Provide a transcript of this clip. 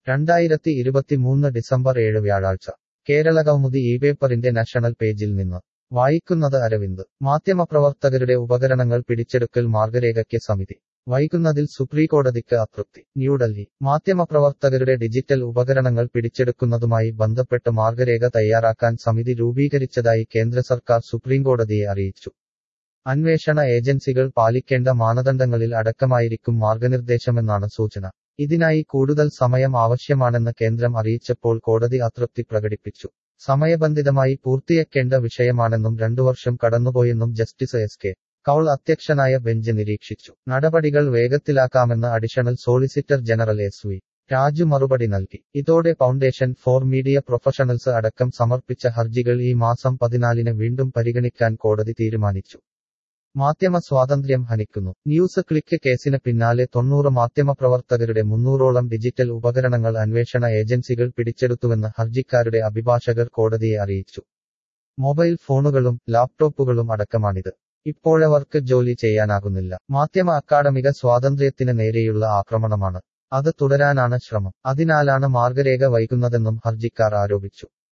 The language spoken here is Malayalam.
രണ്ടായിരത്തി ഇരുപത്തിമൂന്ന് ഡിസംബർ ഏഴ് വ്യാഴാഴ്ച കേരളകൗമുദി ഈ പേപ്പറിന്റെ നാഷണൽ പേജിൽ നിന്ന് വായിക്കുന്നത് അരവിന്ദ് മാധ്യമപ്രവർത്തകരുടെ ഉപകരണങ്ങൾ പിടിച്ചെടുക്കൽ മാർഗരേഖയ്ക്ക് സമിതി വൈകുന്നതിൽ സുപ്രീംകോടതിക്ക് അതൃപ്തി ന്യൂഡൽഹി മാധ്യമപ്രവർത്തകരുടെ ഡിജിറ്റൽ ഉപകരണങ്ങൾ പിടിച്ചെടുക്കുന്നതുമായി ബന്ധപ്പെട്ട് മാർഗരേഖ തയ്യാറാക്കാൻ സമിതി രൂപീകരിച്ചതായി കേന്ദ്ര സർക്കാർ സുപ്രീംകോടതിയെ അറിയിച്ചു അന്വേഷണ ഏജൻസികൾ പാലിക്കേണ്ട മാനദണ്ഡങ്ങളിൽ അടക്കമായിരിക്കും മാർഗനിർദ്ദേശമെന്നാണ് സൂചന ഇതിനായി കൂടുതൽ സമയം ആവശ്യമാണെന്ന് കേന്ദ്രം അറിയിച്ചപ്പോൾ കോടതി അതൃപ്തി പ്രകടിപ്പിച്ചു സമയബന്ധിതമായി പൂർത്തിയാക്കേണ്ട വിഷയമാണെന്നും രണ്ടു വർഷം കടന്നുപോയെന്നും ജസ്റ്റിസ് എസ് കെ കൗൾ അധ്യക്ഷനായ ബെഞ്ച് നിരീക്ഷിച്ചു നടപടികൾ വേഗത്തിലാക്കാമെന്ന് additional solicitor general S V Raju മറുപടി നൽകി ഇതോടെ ഫൗണ്ടേഷൻ ഫോർ മീഡിയ പ്രൊഫഷണൽസ് അടക്കം സമർപ്പിച്ച ഹർജികൾ ഈ മാസം പതിനാലിന് വീണ്ടും പരിഗണിക്കാൻ കോടതി തീരുമാനിച്ചു മാധ്യമ സ്വാതന്ത്ര്യം ഹനിക്കുന്നു ന്യൂസ് ക്ലിക്ക് കേസിന് പിന്നാലെ തൊണ്ണൂറ് മാധ്യമപ്രവർത്തകരുടെ മുന്നൂറോളം ഡിജിറ്റൽ ഉപകരണങ്ങൾ അന്വേഷണ ഏജൻസികൾ പിടിച്ചെടുത്തുവെന്ന് ഹർജിക്കാരുടെ അഭിഭാഷകർ കോടതിയെ അറിയിച്ചു മൊബൈൽ ഫോണുകളും ലാപ്ടോപ്പുകളും അടക്കമാണിത് ഇപ്പോഴവർക്ക് ജോലി ചെയ്യാനാകുന്നില്ല മാധ്യമ അക്കാഡമിക സ്വാതന്ത്ര്യത്തിന് നേരെയുള്ള ആക്രമണമാണ് അത് തുടരാനാണ് ശ്രമം അതിനാലാണ് മാർഗരേഖ വൈകുന്നതെന്നും ഹർജിക്കാർ ആരോപിച്ചു